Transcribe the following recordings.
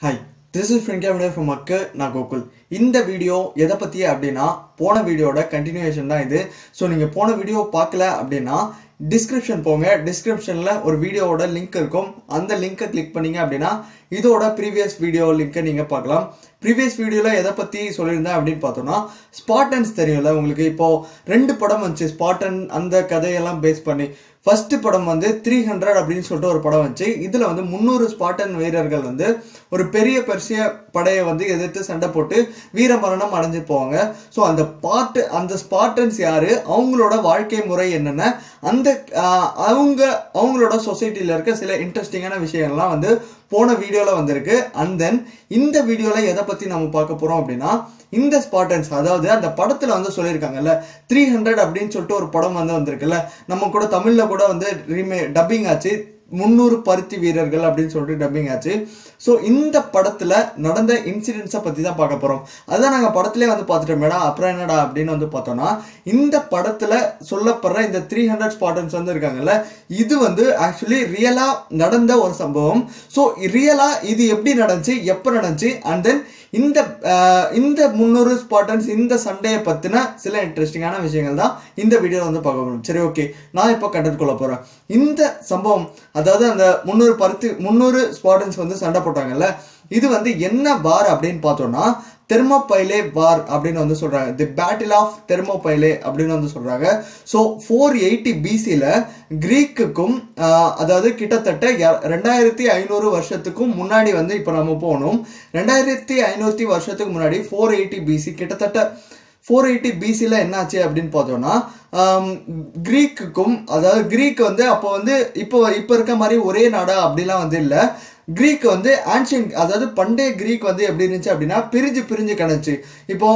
hi this is friend கேமிடே from மக்கு நான் கோகுல் இந்த வீடியோ எதை பற்றி அப்படின்னா போன வீடியோட கண்டினியூஷன் தான் இது ஸோ நீங்கள் போன வீடியோ பார்க்கல அப்படின்னா டிஸ்கிரிப்ஷன் போங்க டிஸ்கிரிப்ஷனில் ஒரு வீடியோவோட லிங்க் இருக்கும் அந்த லிங்கை கிளிக் பண்ணீங்க அப்படின்னா இதோட ப்ரீவியஸ் வீடியோ லிங்கை நீங்கள் பார்க்கலாம் ப்ரீவியஸ் வீடியோவில் எதை பற்றி சொல்லியிருந்தேன் அப்படின்னு பார்த்தோம்னா ஸ்பாட்டன்ஸ் தெரியும்ல உங்களுக்கு இப்போ ரெண்டு படம் வந்துச்சு ஸ்பாட்டன் அந்த கதையெல்லாம் பேஸ் பண்ணி ஃபர்ஸ்ட் படம் வந்து த்ரீ ஹண்ட்ரட் அப்படின்னு சொல்லிட்டு ஒரு படம் வந்துச்சு இதில் வந்து முந்நூறு ஸ்பாட்டன் வீரர்கள் வந்து ஒரு பெரிய பெருசிய படையை வந்து எதிர்த்து சண்டை போட்டு வீரமரணம் அடைஞ்சு போவாங்க ஸோ அந்த பாட்டு அந்த ஸ்பாட்டன்ஸ் யாரு அவங்களோட வாழ்க்கை முறை என்னென்ன அந்த ஆஹ், அவங்க அவங்களோட சொசைட்டியில் இருக்க சில இன்ட்ரெஸ்டிங்கான விஷயங்கள்லாம் வந்து போன வீடியோவில் வந்திருக்கு அண்ட் தென் இந்த வீடியோவில் எதை பற்றி நம்ம பார்க்க போகிறோம் அப்படின்னா இந்த ஸ்பாட்டன்ஸ் அதாவது அந்த படத்தில் வந்து சொல்லியிருக்காங்கல்ல த்ரீ ஹண்ட்ரட் அப்படின்னு சொல்லிட்டு ஒரு படம் வந்து வந்திருக்குல்ல நம்ம கூட தமிழில் கூட வந்து ரீமே டப்பிங் ஆச்சு முந்நூறு பருத்தி வீரர்கள் அப்படின்னு சொல்லிட்டு டப்பிங் ஆச்சு ஸோ இந்த படத்தில் நடந்த இன்சிடென்ட்ஸை பற்றி தான் பார்க்க போகிறோம் அதான் நாங்கள் படத்துலேயே வந்து பார்த்துட்டோம் மேடம் அப்புறம் என்னடா அப்படின்னு வந்து பார்த்தோம்னா இந்த படத்தில் சொல்லப்படுற இந்த த்ரீ ஹண்ட்ரட் ஸ்பாட்டன்ஸ் வந்து இருக்காங்கல்ல இது வந்து ஆக்சுவலி ரியலாக நடந்த ஒரு சம்பவம் ஸோ ரியலாக இது எப்படி நடந்துச்சு எப்போ நடந்துச்சு அண்ட் தென் இந்த ஆஹ், இந்த முந்நூறு ஸ்பாட்டன்ஸ் இந்த சண்டையை பற்றின சில இன்ட்ரெஸ்டிங்கான விஷயங்கள் தான் இந்த வீடியோவில் வந்து பார்க்க போகிறோம் சரி ஓகே நான் இப்போ கண்டென்ட் கொள்ள போகிறேன் இந்த சம்பவம் அதாவது அந்த முந்நூறு பருத்தி முந்நூறு ஸ்பாட்டன்ஸ் வந்து சண்டை போட்டாங்கல்ல இது வந்து என்ன வார் அப்படின்னு பார்த்தோம்னா தெர்மோபைலே வார் அப்படின்னு வந்து சொல்றாங்க தி பேட்டில் ஆஃப் தெர்மோபைலே அப்படின்னு வந்து சொல்றாங்க ஸோ ஃபோர் எயிட்டி பிசியில் கிரீக்குக்கும் ஆஹ், அதாவது கிட்டத்தட்ட ய- ரெண்டாயிரத்தி ஐநூறு வருஷத்துக்கும் முன்னாடி வந்து இப்போ நம்ம போகணும் ரெண்டாயிரத்தி ஐநூற்றி வருஷத்துக்கு முன்னாடி ஃபோர் எயிட்டி பிசி கிட்டத்தட்ட ஃபோர் எயிட்டி பிசியில் என்னாச்சு அப்படின்னு பார்த்தோம்னா ஆம், கிரீக்குக்கும் அதாவது கிரீக் வந்து அப்போ வந்து இப்போ இப்போ இருக்க மாதிரி ஒரே நாடா அப்படிலாம் வந்து இல்லை கிரீக் வந்து ஆன்ஷியன் அதாவது பண்டைய கிரீக் வந்து எப்படி இருந்துச்சு அப்படின்னா பிரிஞ்சு பிரிஞ்சு கிடந்துச்சு இப்போ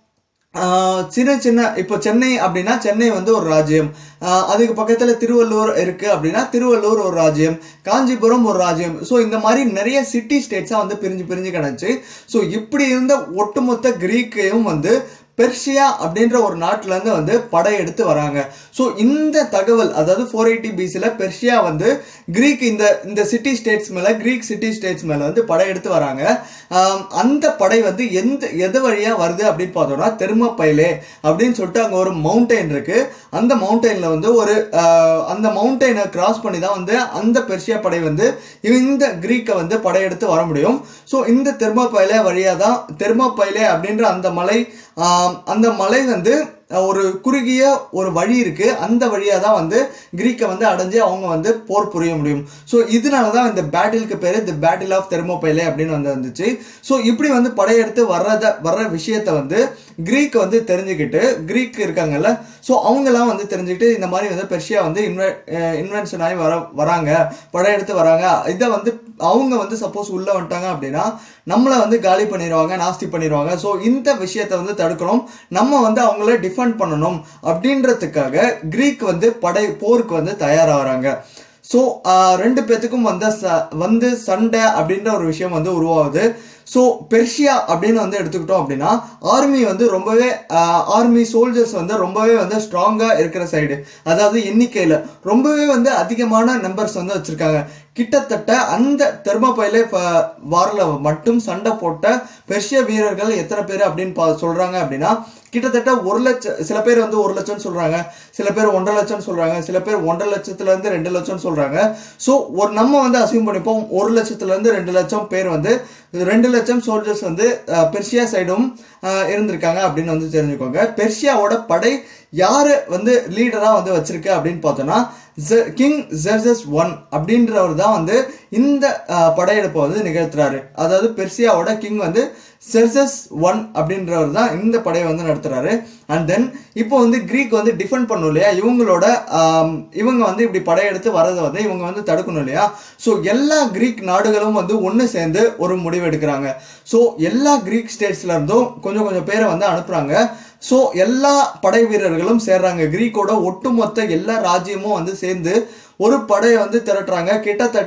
ஆஹ் சின்ன சின்ன இப்போ சென்னை அப்படின்னா சென்னை வந்து ஒரு ராஜ்யம் ஆஹ் அதுக்கு பக்கத்தில் திருவள்ளூர் இருக்கு அப்படின்னா திருவள்ளூர் ஒரு ராஜ்யம் காஞ்சிபுரம் ஒரு ராஜ்யம் ஸோ இந்த மாதிரி நிறைய சிட்டி ஸ்டேட்ஸாக வந்து பிரிஞ்சு பிரிஞ்சு கிடந்துச்சு ஸோ இப்படி இருந்த ஒட்டுமொத்த கிரீக்கையும் வந்து பெர்ஷியா அப்படின்ற ஒரு நாட்டுல இருந்து வந்து படையெடுத்து வராங்க ஸோ இந்த தகவல் அதாவது ஃபோர் எயிட்டி பிசியில் பெர்ஷியா வந்து கிரீக் இந்த இந்த சிட்டி ஸ்டேட்ஸ் மேல கிரீக் சிட்டி ஸ்டேட்ஸ் மேல வந்து படையெடுத்து வராங்க ஆம், அந்த படை வந்து எந்த எது வழியா வருது அப்படின்னு பார்த்தோம்னா தெர்மோபைலே அப்படின்னு சொல்லிட்டு அங்க ஒரு மவுண்டைன் இருக்கு அந்த மவுண்டைன்ல வந்து ஒரு ஆஹ், அந்த மவுண்டைனை கிராஸ் பண்ணி தான் வந்து அந்த பெர்ஷியா படை வந்து இந்த கிரீக்கை வந்து படையெடுத்து வர முடியும் ஸோ இந்த தெர்மோபைலே வழியா தான் தெர்மோபைலே அப்படின்ற அந்த மலை ஆம், அந்த மலை வந்து அஹ், ஒரு குறுகிய ஒரு வழி இருக்கு அந்த வழியா தான் வந்து கிரீக்கை வந்து அடைஞ்சு அவங்க வந்து போர் புரிய முடியும் ஸோ இதனால தான் இந்த பேட்டிலுக்கு பேரு தி பேட்டில் ஆஃப் தெர்மோபைலே அப்படின்னு வந்து வந்துச்சு ஸோ இப்படி வந்து படையெடுத்து வர்றத வர்ற விஷயத்த வந்து கிரீக் வந்து தெரிஞ்சுக்கிட்டு கிரீக் இருக்காங்கல்ல ஸோ அவங்கெல்லாம் வந்து தெரிஞ்சுக்கிட்டு இந்த மாதிரி வந்து பெர்ஷியா வந்து இன்வெ இன்வென்ஷன் ஆகி வர வராங்க படையெடுத்து வராங்க இதை வந்து அவங்க வந்து சப்போஸ் உள்ள வந்துட்டாங்க அப்படின்னா நம்மளை வந்து காலி பண்ணிடுவாங்க நாஸ்தி பண்ணிடுவாங்க ஸோ இந்த விஷயத்தை வந்து தடுக்கணும் நம்ம வந்து அவங்கள டிஃபெண்ட் பண்ணணும் அப்படின்றதுக்காக கிரீக் வந்து படை போருக்கு வந்து தயாராகிறாங்க ஸோ ரெண்டு பேத்துக்கும் வந்த ச வந்து சண்டை அப்படின்ற ஒரு விஷயம் வந்து உருவாகுது ஸோ பெர்ஷியா அப்படின்னு வந்து எடுத்துக்கிட்டோம் அப்படின்னா ஆர்மி வந்து ரொம்பவே ஆர்மி சோல்ஜர்ஸ் வந்து ரொம்பவே வந்து ஸ்ட்ராங்காக இருக்கிற சைடு அதாவது எண்ணிக்கையில் ரொம்பவே வந்து அதிகமான நம்பர்ஸ் வந்து வச்சுருக்காங்க கிட்டத்தட்ட அந்த தெர்மோபைலே வாரில் மட்டும் சண்டை போட்ட பெர்ஷிய வீரர்கள் எத்தனை பேர் அப்படின்னு பா சொல்கிறாங்க அப்படின்னா கிட்டத்தட்ட ஒரு லட்சம் சில பேர் வந்து ஒரு லட்சம் சொல்றாங்க சில பேர் ஒன்றரை லட்சம் சொல்றாங்க சில பேர் ஒன்றரை லட்சத்துல இருந்து ரெண்டு லட்சம் சொல்றாங்க ஸோ ஒரு நம்ம வந்து அசியூம் பண்ணிப்போம் ஒரு லட்சத்துல இருந்து ரெண்டு லட்சம் பேர் வந்து ரெண்டு லட்சம் சோல்ஜர்ஸ் வந்து அஹ், பெர்ஷியா சைடும் அஹ், இருந்திருக்காங்க அப்படின்னு வந்து தெரிஞ்சுக்கோங்க பெர்ஷியாவோட படை யாரு வந்து லீடரா வந்து வச்சிருக்கு அப்படின்னு பார்த்தோம்னா கிங் ஜெர்சஸ் ஒன் அப்படின்றவர் தான் வந்து இந்த அஹ், படையெடுப்பை வந்து நிகழ்த்துறாரு அதாவது பெர்சியாவோட கிங் வந்து செர்சஸ் ஒன் அப்படின்றவர் தான் இந்த படையை வந்து நடத்துறாரு அண்ட் தென் இப்போ வந்து கிரீக் வந்து டிஃபெண்ட் பண்ணும் இல்லையா இவங்களோட ஆம், இவங்க வந்து இப்படி படையெடுத்து வரதை வந்து இவங்க வந்து தடுக்கணும் இல்லையா ஸோ எல்லா கிரீக் நாடுகளும் வந்து ஒன்று சேர்ந்து ஒரு முடிவு எடுக்கிறாங்க ஸோ எல்லா கிரீக் ஸ்டேட்ஸ்ல இருந்தும் கொஞ்சம் கொஞ்சம் பேரை வந்து அனுப்புறாங்க ஸோ எல்லா படை வீரர்களும் சேர்றாங்க கிரீக்கோட ஒட்டுமொத்த எல்லா ராஜ்யமும் வந்து சேர்ந்து ஒரு படையை வந்து திரட்டுறாங்க கிட்டத்தட்ட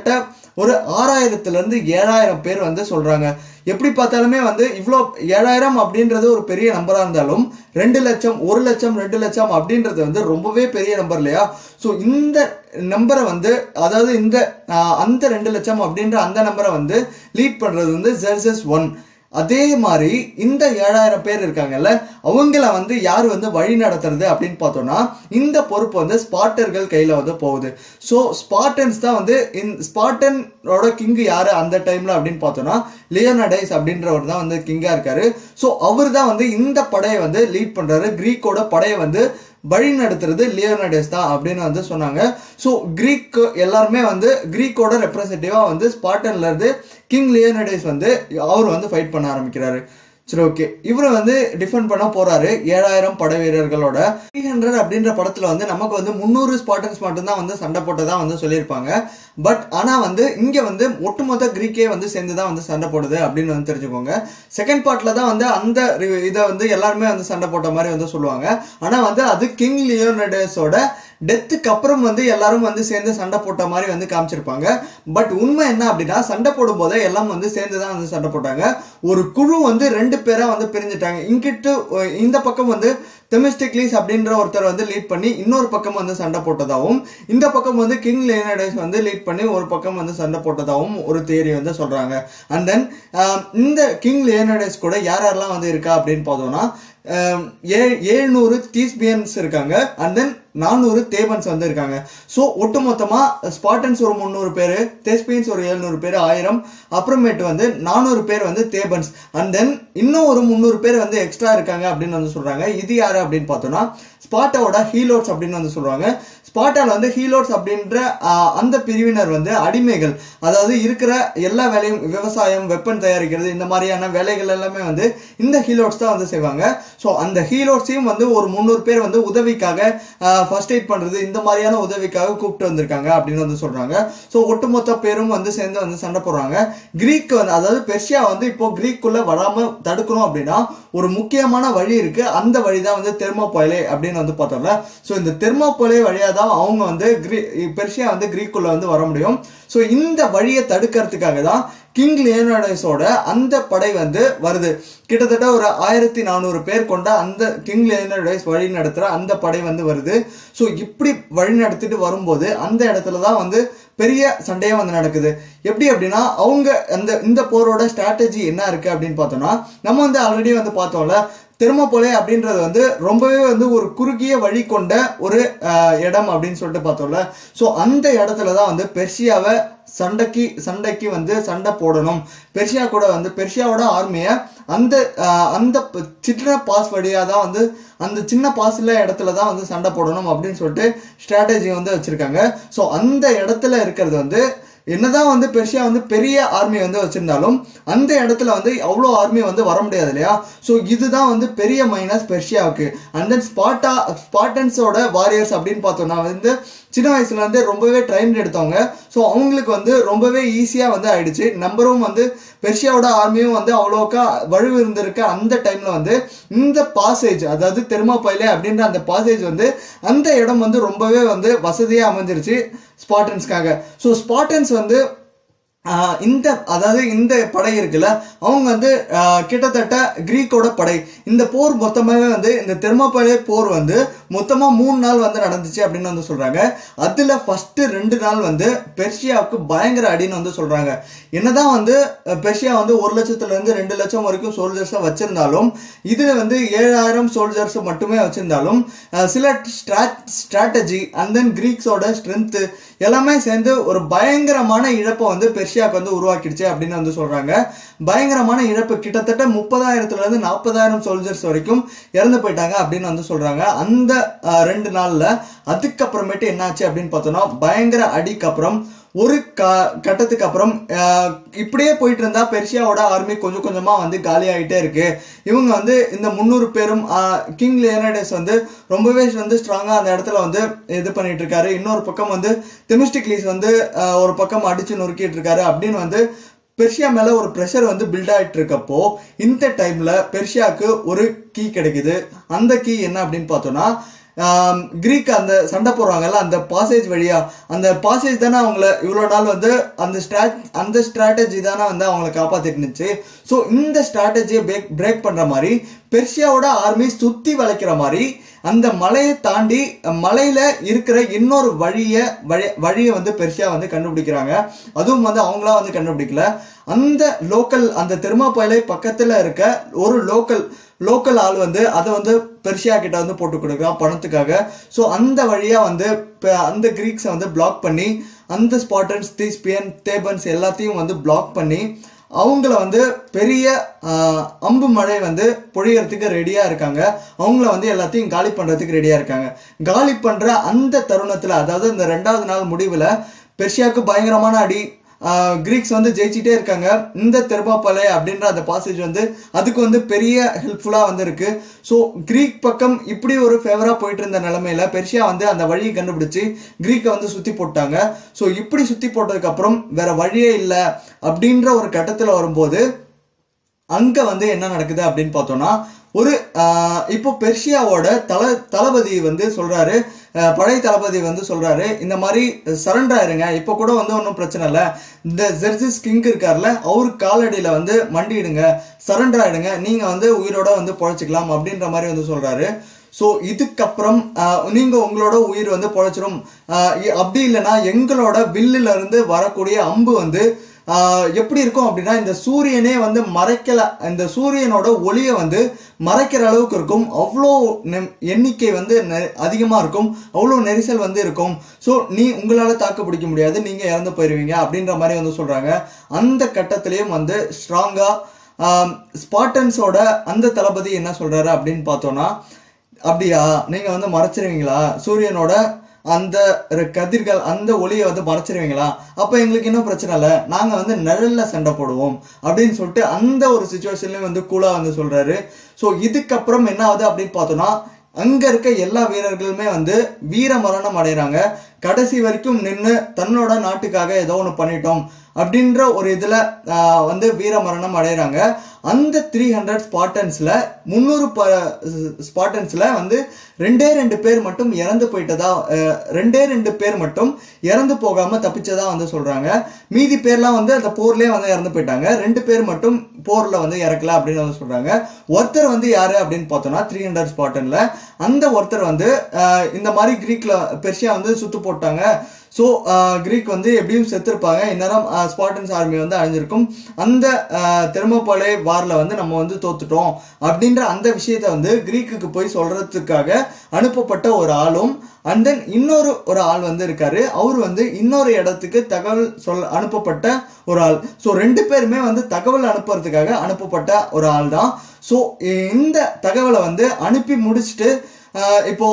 ஒரு ஆறாயிரத்துல இருந்து ஏழாயிரம் பேர் வந்து சொல்றாங்க எப்படி பார்த்தாலுமே வந்து இவ்வளோ ஏழாயிரம் அப்படின்றது ஒரு பெரிய நம்பரா இருந்தாலும் ரெண்டு லட்சம் ஒரு லட்சம் ரெண்டு லட்சம் அப்படின்றது வந்து ரொம்பவே பெரிய நம்பர் இல்லையா ஸோ இந்த நம்பரை வந்து அதாவது இந்த ஆஹ், அந்த ரெண்டு லட்சம் அப்படின்ற அந்த நம்பரை வந்து லீட் பண்றது வந்து ஜெர்சஸ் ஒன் அதே மாதிரி இந்த ஏழாயிரம் பேர் இருக்காங்கல்ல அவங்கள வந்து யார் வந்து வழி நடத்துறது அப்படின்னு பார்த்தோம்னா இந்த பொறுப்பு வந்து ஸ்பாட்டர்கள் கையில வந்து போகுது ஸோ ஸ்பாட்டன்ஸ் தான் வந்து இந்த ஸ்பாட்டனோட கிங் யாரு அந்த டைம்ல அப்படின்னு பார்த்தோம்னா லியோனடைஸ் அப்படின்றவர் தான் வந்து கிங்கா இருக்காரு ஸோ அவர் தான் வந்து இந்த படையை வந்து லீட் பண்றாரு கிரீக்கோட படையை வந்து வழி நடத்துறது லியோனடைஸ் தான் அப்படின்னு வந்து சொன்னாங்க ஸோ கிரீக் எல்லாருமே வந்து கிரீக்கோட ரெப்ரசன்டேட்டிவா வந்து ஸ்பாட்டன்ல இருந்து கிங் லியோனடைஸ் வந்து அவர் வந்து ஃபைட் பண்ண ஆரம்பிக்கிறாரு சரி ஓகே இவர் வந்து டிஃபெண்ட் பண்ண போறாரு ஏழாயிரம் படை வீரர்களோட த்ரீ ஹண்ட்ரட் அப்படின்ற படத்துல வந்து நமக்கு வந்து முந்நூறு ஸ்பாட்டன்ஸ் மட்டும்தான் வந்து சண்டை போட்டதா வந்து சொல்லியிருப்பாங்க பட் ஆனா வந்து இங்க வந்து ஒட்டுமொத்த கிரீக்கே வந்து சேர்ந்து தான் வந்து சண்டை போடுது அப்படின்னு வந்து தெரிஞ்சுக்கோங்க செகண்ட் பார்ட்ல தான் வந்து அந்த ரி- இதை வந்து எல்லாருமே வந்து சண்டை போட்ட மாதிரி வந்து சொல்லுவாங்க ஆனா வந்து அது கிங் லியோனடஸோட டெத்துக்கு அப்புறம் வந்து எல்லாரும் வந்து சேர்ந்து சண்டை போட்ட மாதிரி வந்து காமிச்சிருப்பாங்க பட் உண்மை என்ன அப்படின்னா சண்டை போடும் போதே எல்லாம் வந்து சேர்ந்து தான் வந்து சண்டை போட்டாங்க ஒரு குழு வந்து ரெண்டு பேரா வந்து பிரிஞ்சுட்டாங்க இங்கிட்டு அஹ், இந்த பக்கம் வந்து தெமிஸ்டிக்லீஸ் அப்படின்ற ஒருத்தர் வந்து லீட் பண்ணி இன்னொரு பக்கம் வந்து சண்டை போட்டதாகவும் இந்த பக்கம் வந்து கிங் லியோனடைஸ் வந்து லீட் பண்ணி ஒரு பக்கம் வந்து சண்டை போட்டதாகவும் ஒரு தியரி வந்து சொல்றாங்க அண்ட் தென் இந்த கிங் லியோனடைஸ் கூட யார் யாரெல்லாம் வந்து இருக்கா அப்படின்னு பார்த்தோம்னா ஆம், ஏ- ஏழ்நூறு தீஸ்பியன்ஸ் இருக்காங்க அண்ட் தென் நானூறு தேபன்ஸ் வந்து இருக்காங்க ஸோ ஒட்டுமொத்தமா ஸ்பாட்டன்ஸ் ஒரு முந்நூறு பேர் தேஸ்பியன்ஸ் ஒரு எழுநூறு பேர் ஆயிரம் அப்புறமேட்டு வந்து நானூறு பேர் வந்து தேபன்ஸ் அண்ட் தென் இன்னும் ஒரு முந்நூறு பேர் வந்து எக்ஸ்ட்ரா இருக்காங்க அப்படின்னு வந்து சொல்றாங்க இது யாரு அப்படின்னு பார்த்தோம்னா ஸ்பாட்டாவோட ஹீலோட்ஸ் அப்படின்னு வந்து சொல்றாங்க ஸ்பாட்டால வந்து ஹீலோட்ஸ் அப்படின்ற ஆஹ், அந்த பிரிவினர் வந்து அடிமைகள் அதாவது இருக்கிற எல்லா வேலையும் விவசாயம் வெப்பன் தயாரிக்கிறது இந்த மாதிரியான வேலைகள் எல்லாமே வந்து இந்த ஹீலோட்ஸ் தான் வந்து செய்வாங்க ஸோ அந்த ஹீலோட்ஸையும் வந்து ஒரு முந்நூறு பேர் வந்து உதவிக்காக ஃபர்ஸ்ட் எய்ட் பண்றது இந்த மாதிரியான உதவிக்காக கூப்பிட்டு வந்திருக்காங்க அப்படின்னு வந்து சொல்றாங்க ஸோ ஒட்டுமொத்த பேரும் வந்து சேர்ந்து வந்து சண்டை போடுறாங்க கிரீக் வந்து அதாவது பெர்ஷியா வந்து இப்போ கிரீக்குள்ள வராம தடுக்கணும் அப்படின்னா ஒரு முக்கியமான வழி இருக்கு அந்த வழி தான் வந்து தெர்மோபாயிலே அப்படின்னு வந்து பார்த்தோம்ல ஸோ இந்த தெர்மோபாயிலே வழியா தான் அவங்க வந்து கிரீ பெர்ஷியா வந்து கிரீக்குள்ள வந்து வர முடியும் ஸோ இந்த வழியை தடுக்கிறதுக்காக தான் கிங் லியோனடைஸோட அந்த படை வந்து வருது கிட்டத்தட்ட ஒரு ஆயிரத்தி நானூறு பேர் கொண்ட அந்த கிங் லியோனடைஸ் வழி நடத்துற அந்த படை வந்து வருது ஸோ இப்படி வழி நடத்திட்டு வரும்போது அந்த இடத்துல தான் வந்து பெரிய சண்டையே வந்து நடக்குது எப்படி அப்படின்னா அவங்க அந்த இந்த போரோட ஸ்ட்ராட்டஜி என்ன இருக்கு அப்படின்னு பார்த்தோம்னா நம்ம வந்து ஆல்ரெடி வந்து பார்த்தோம்ல தெர்மோபோலே அப்படின்றது வந்து ரொம்பவே வந்து ஒரு குறுகிய வழி கொண்ட ஒரு ஆஹ், இடம் அப்படின்னு சொல்லிட்டு பார்த்தோம்ல ஸோ அந்த இடத்துல தான் வந்து பெர்ஷியாவை சண்டைக்கு சண்டைக்கு வந்து சண்டை போடணும் பெர்ஷியா கூட வந்து பெர்ஷியாவோட ஆர்மியை அந்த ஆஹ், அந்த ப- சின்ன பாஸ் வழியாக தான் வந்து அந்த சின்ன பாஸ்ல இடத்துல தான் வந்து சண்டை போடணும் அப்படின்னு சொல்லிட்டு ஸ்ட்ராட்டஜி வந்து வச்சிருக்காங்க ஸோ அந்த இடத்துல இருக்கிறது வந்து என்னதான் வந்து பெர்ஷியா வந்து பெரிய ஆர்மி வந்து வச்சிருந்தாலும் அந்த இடத்துல வந்து அவ்வளோ ஆர்மி வந்து வர முடியாது இல்லையா ஸோ இதுதான் வந்து பெரிய மைனஸ் பெர்ஷியாவுக்கு அண்ட் தென் ஸ்பாட்டா ஸ்பாட்டன்ஸோட வாரியர்ஸ் அப்படின்னு பார்த்தோம்னா வந்து சின்ன வயசுல இருந்து ரொம்பவே ட்ரைன் எடுத்தவங்க ஸோ அவங்களுக்கு வந்து ரொம்பவே ஈஸியாக வந்து ஆயிடுச்சு நம்பரும் வந்து பெர்ஷியாவோட ஆர்மியும் வந்து அவ்வளோக்கா வலு இருந்திருக்க அந்த டைம்ல வந்து இந்த பாசேஜ் அதாவது தெர்மாபைலே அப்படின்ற அந்த பாசேஜ் வந்து அந்த இடம் வந்து ரொம்பவே வந்து வசதியாக அமைஞ்சிருச்சு ஸ்பாட்டன்ஸ்க்காக ஸோ ஸ்பாட்டன்ஸ் வந்து ஆஹ் இந்த அதாவது இந்த படை இருக்குல்ல அவங்க வந்து ஆஹ் கிட்டத்தட்ட கிரீக்கோட படை இந்த போர் மொத்தமாவே வந்து இந்த தெர்மாபலே போர் வந்து மொத்தமா மூணு நாள் வந்து நடந்துச்சு அப்படின்னு வந்து சொல்றாங்க அதுல ஃபர்ஸ்ட் ரெண்டு நாள் வந்து பெர்ஷியாவுக்கு பயங்கர அடின்னு வந்து சொல்றாங்க என்னதான் வந்து அஹ், பெர்ஷியா வந்து ஒரு லட்சத்துல இருந்து ரெண்டு லட்சம் வரைக்கும் சோல்ஜர்ஸை வச்சிருந்தாலும் இதுல வந்து ஏழாயிரம் சோல்ஜர்ஸ் மட்டுமே வச்சிருந்தாலும் அஹ், சில ஸ்ட்ராட்டஜி அண்ட் தென் கிரீக்ஸோட ஸ்ட்ரென்த் எல்லாமே சேர்ந்து ஒரு பயங்கரமான இழப்பை வந்து பெர்ஷியாவுக்கு வந்து உருவாக்கிடுச்சு அப்படின்னு வந்து சொல்றாங்க பயங்கரமான இழப்பு கிட்டத்தட்ட முப்பதாயிரத்துல இருந்து நாற்பதாயிரம் சோல்ஜர்ஸ் வரைக்கும் இறந்து போயிட்டாங்க அப்படின்னு வந்து சொல்றாங்க அந்த அஹ், ரெண்டு நாள்ல அதுக்கப்புறமேட்டு என்னாச்சு அப்படின்னு பார்த்தோம்னா பயங்கர அடிக்கு அப்புறம் ஒரு க கட்டத்துக்கு அப்புறம் அஹ், இப்படியே போயிட்டு இருந்தா பெர்ஷியாவோட ஆர்மி கொஞ்சம் கொஞ்சமா வந்து காலி ஆகிட்டே இருக்கு இவங்க வந்து இந்த முந்நூறு பேரும் கிங் லியனடஸ் வந்து ரொம்பவே வந்து ஸ்ட்ராங்கா அந்த இடத்துல வந்து இது பண்ணிட்டு இருக்காரு இன்னொரு பக்கம் வந்து தெமிஸ்டிக்லீஸ் வந்து அஹ், ஒரு பக்கம் அடிச்சு நொறுக்கிட்டு இருக்காரு அப்படின்னு வந்து பெர்ஷியா மேல ஒரு ப்ரெஷர் வந்து பில்ட் ஆயிட்டு இருக்கப்போ இந்த டைம்ல பெர்ஷியாவுக்கு ஒரு கீ கிடைக்குது அந்த கீ என்ன அப்படின்னு பார்த்தோம்னா கிரீக் அந்த சண்டை போடுறாங்கல்ல அந்த பாசேஜ் வழியா அந்த பாசேஜ் தானே அவங்கள இவ்வளோ நாள் வந்து அந்த ஸ்ட்ராட் அந்த ஸ்ட்ராட்டஜி தானே வந்து அவங்கள காப்பாத்திட்டு இருந்துச்சு ஸோ இந்த ஸ்ட்ராட்டஜியை பிரேக் பிரேக் பண்ற மாதிரி பெர்ஷியாவோட ஆர்மி சுத்தி வளைக்கிற மாதிரி அந்த மலையை தாண்டி மலையில இருக்கிற இன்னொரு வழியை வழி வழியை வந்து பெர்ஷியா வந்து கண்டுபிடிக்கிறாங்க அதுவும் வந்து அவங்களா வந்து கண்டுபிடிக்கல அந்த லோக்கல் அந்த தெர்மாபாயிலை பக்கத்துல இருக்க ஒரு லோக்கல் லோக்கல் ஆள் வந்து அதை வந்து பெர்ஷியா கிட்ட வந்து போட்டு கொடுக்குறான் பணத்துக்காக ஸோ அந்த வழியா வந்து ப- அந்த கிரீக்ஸை வந்து பிளாக் பண்ணி அந்த ஸ்பாட்டன்ஸ் தீஸ்பியன் தேபன்ஸ் எல்லாத்தையும் வந்து பிளாக் பண்ணி அவங்கள வந்து பெரிய ஆஹ், அம்பு மழை வந்து பொழியறதுக்கு ரெடியா இருக்காங்க அவங்கள வந்து எல்லாத்தையும் காலி பண்றதுக்கு ரெடியா இருக்காங்க காலி பண்ற அந்த தருணத்துல அதாவது இந்த ரெண்டாவது நாள் முடிவுல பெர்ஷியாவுக்கு பயங்கரமான அடி ஆஹ், கிரீக்ஸ் வந்து ஜெயிச்சிட்டே இருக்காங்க இந்த தெர்மாப்பலை அப்படின்ற அந்த பாசேஜ் வந்து அதுக்கு வந்து பெரிய ஹெல்ப்ஃபுல்லா வந்து இருக்கு ஸோ கிரீக் பக்கம் இப்படி ஒரு ஃபேவரா போயிட்டு இருந்த நிலைமையில பெர்ஷியா வந்து அந்த வழியை கண்டுபிடிச்சு கிரீக்கை வந்து சுத்தி போட்டாங்க ஸோ இப்படி சுத்தி போட்டதுக்கு அப்புறம் வேற வழியே இல்லை அப்படின்ற ஒரு கட்டத்துல வரும்போது அங்க வந்து என்ன நடக்குது அப்படின்னு பார்த்தோம்னா ஒரு ஆஹ், இப்போ பெர்ஷியாவோட தல தளபதி வந்து சொல்றாரு ஆஹ், படை தளபதி வந்து சொல்றாரு இந்த மாதிரி சரண்டர் ஆயிருங்க இப்போ கூட வந்து ஒன்றும் பிரச்சனை இல்லை இந்த ஜெர்சிஸ் கிங் இருக்கார்ல அவர் காலடியில வந்து மண்டிடுங்க சரண்டர் ஆயிடுங்க நீங்க வந்து உயிரோட வந்து பொழைச்சிக்கலாம் அப்படின்ற மாதிரி வந்து சொல்றாரு ஸோ இதுக்கப்புறம் ஆஹ், நீங்க உங்களோட உயிர் வந்து பொழைச்சிரும் ஆஹ், இ- அப்படி இல்லைன்னா எங்களோட வில்லுல இருந்து வரக்கூடிய அம்பு வந்து ஆஹ், எப்படி இருக்கும் அப்படின்னா இந்த சூரியனே வந்து மறைக்கல இந்த சூரியனோட ஒளியை வந்து மறைக்கிற அளவுக்கு இருக்கும் அவ்வளோ நெ- எண்ணிக்கை வந்து நெ- அதிகமா இருக்கும் அவ்வளோ நெரிசல் வந்து இருக்கும் ஸோ நீ உங்களால தாக்கு பிடிக்க முடியாது நீங்க இறந்து போயிருவீங்க அப்படின்ற மாதிரி வந்து சொல்றாங்க அந்த கட்டத்திலையும் வந்து ஸ்ட்ராங்கா ஸ்பாட்டன்ஸோட அந்த தளபதி என்ன சொல்றாரு அப்படின்னு பார்த்தோம்னா அப்படியா நீங்க வந்து மறைச்சிருவீங்களா சூரியனோட அந்த ர- கதிர்கள் அந்த ஒளியை வந்து மறைச்சிருவீங்களா அப்ப எங்களுக்கு இன்னும் பிரச்சனை இல்லை நாங்க வந்து நிழல்ல சண்டை போடுவோம் அப்படின்னு சொல்லிட்டு அந்த ஒரு சுச்சுவேஷன்லயும் வந்து கூலா வந்து சொல்றாரு ஸோ இதுக்கப்புறம் என்ன ஆகுது அப்படின்னு பார்த்தோம்னா அங்க இருக்க எல்லா வீரர்களுமே வந்து வீர மரணம் அடைகிறாங்க கடைசி வரைக்கும் நின்று தன்னோட நாட்டுக்காக ஏதோ ஒன்று பண்ணிட்டோம் அப்படின்ற ஒரு இதுல ஆஹ், வந்து வீர மரணம் அடைகிறாங்க அந்த த்ரீ ஹண்ட்ரட் ஸ்பாட்டன்ஸ்ல முந்நூறு ஸ்பாட்டன்ஸ்ல வந்து ரெண்டே ரெண்டு பேர் மட்டும் இறந்து போயிட்டதா அஹ், ரெண்டே ரெண்டு பேர் மட்டும் இறந்து போகாம தப்பிச்சதா வந்து சொல்றாங்க மீதி பேர்லாம் வந்து அந்த போர்லயே வந்து இறந்து போயிட்டாங்க ரெண்டு பேர் மட்டும் போர்ல வந்து இறக்கல அப்படின்னு வந்து சொல்றாங்க ஒருத்தர் வந்து யாரு அப்படின்னு பார்த்தோம்னா த்ரீ ஹண்ட்ரட் ஸ்பாட்டன்ல அந்த ஒருத்தர் வந்து அஹ், இந்த மாதிரி கிரீக்ல பெர்ஷியா வந்து சுத்து போட்டாங்க ஸோ கிரீக் வந்து எப்படியும் செத்துருப்பாங்க இந்நேரம் ஸ்பாட்டன்ஸ் ஆர்மி வந்து அழிஞ்சிருக்கும் அந்த தெர்மோபாலே வார்ல வந்து நம்ம வந்து தோத்துட்டோம் அப்படின்ற அந்த விஷயத்த வந்து கிரீக்குக்கு போய் சொல்றதுக்காக அனுப்பப்பட்ட ஒரு ஆளும் அண்ட் தென் இன்னொரு ஒரு ஆள் வந்து இருக்காரு அவர் வந்து இன்னொரு இடத்துக்கு தகவல் சொல் அனுப்பப்பட்ட ஒரு ஆள் ஸோ ரெண்டு பேருமே வந்து தகவல் அனுப்புறதுக்காக அனுப்பப்பட்ட ஒரு ஆள் தான் ஸோ இந்த தகவலை வந்து அனுப்பி முடிச்சுட்டு ஆஹ் இப்போ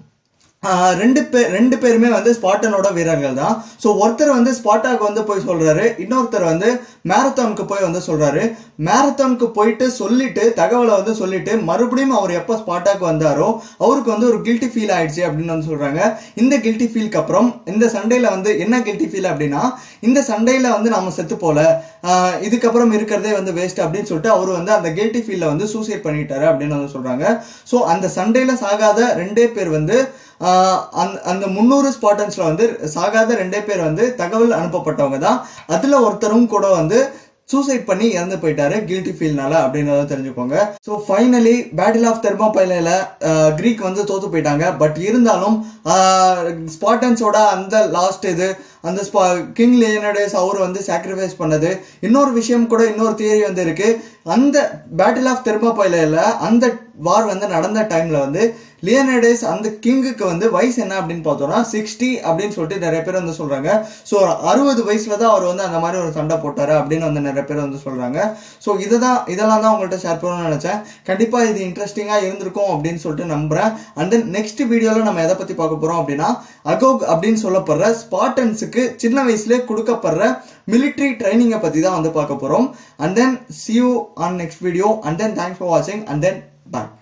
ஆஹ் ரெண்டு பேர் ரெண்டு பேருமே வந்து ஸ்பாட்டனோட வீரர்கள் தான் ஸோ ஒருத்தர் வந்து ஸ்பாட்டாக்கு வந்து போய் சொல்றாரு இன்னொருத்தர் வந்து மேரத்தானுக்கு போய் வந்து சொல்றாரு மேரத்தானுக்கு போயிட்டு சொல்லிட்டு தகவலை வந்து சொல்லிட்டு மறுபடியும் அவர் எப்போ ஸ்பாட்டாக்கு வந்தாரோ அவருக்கு வந்து ஒரு கில்ட்டி ஃபீல் ஆயிடுச்சு அப்படின்னு வந்து சொல்றாங்க இந்த கில்ட்டி ஃபீல்க்கு அப்புறம் இந்த சண்டையில வந்து என்ன கில்ட்டி ஃபீல் அப்படின்னா இந்த சண்டையில வந்து நாம செத்து போல ஆஹ் இதுக்கப்புறம் இருக்கிறதே வந்து வேஸ்ட் அப்படின்னு சொல்லிட்டு அவர் வந்து அந்த கில்ட்டி ஃபீல்ல வந்து சூசைட் பண்ணிட்டாரு அப்படின்னு வந்து சொல்றாங்க ஸோ அந்த சண்டையில சாகாத ரெண்டே பேர் வந்து ஆஹ் அந்த அந்த முந்நூறு ஸ்பாட்டன்ஸ்ல வந்து சாகாத ரெண்டே பேர் வந்து தகவல் அனுப்பப்பட்டவங்க தான் அதுல ஒருத்தரும் கூட வந்து சூசைட் பண்ணி இறந்து போயிட்டாரு கில்ட்டி ஃபீல்னால அப்படின்றத தெரிஞ்சுக்கோங்க ஸோ ஃபைனலி பேட்டில் ஆஃப் தெர்மோபைலைல கிரீக் வந்து தோத்து போயிட்டாங்க பட் இருந்தாலும் ஸ்பாட்டன்ஸோட அந்த லாஸ்ட் இது அந்த ஸ்பா கிங் லியனடேஸ் அவர் வந்து சாக்ரிஃபைஸ் பண்ணது இன்னொரு விஷயம் கூட இன்னொரு தியரி வந்து இருக்கு அந்த பேட்டில் ஆஃப் தெர்மோபைலைல அந்த வார் வந்து நடந்த டைம்ல வந்து லியனடேஸ் அந்த கிங்குக்கு வந்து வயசு என்ன அப்படின்னு பார்த்தோம்னா சிக்ஸ்டி அப்படின்னு சொல்லிட்டு நிறைய பேர் வந்து சொல்றாங்க ஸோ அறுபது வயசுல தான் அவர் வந்து அந்த மாதிரி ஒரு சண்டை போட்டாரு அப்படின்னு வந்து நிறைய பேர் வந்து சொல்றாங்க ஸோ இதை தான் இதெல்லாம் தான் உங்கள்கிட்ட ஷேர் பண்ணணும்னு நினைச்சேன் கண்டிப்பா இது இன்ட்ரெஸ்டிங்கா இருந்திருக்கும் அப்படின்னு சொல்லிட்டு நம்புறேன் அண்ட் தென் நெக்ஸ்ட் வீடியோல நம்ம எதை பத்தி பார்க்க போறோம் அப்படின்னா அகோக் அப்படின்னு சொல்லப்படுற ஸ்பாட்டன்ஸுக்கு சின்ன வயசுலேயே கொடுக்கப்படுற மிலிட்ரி ட்ரைனிங்கை பத்தி தான் வந்து பார்க்க போறோம் and then see you on next video and then thanks for watching and then bye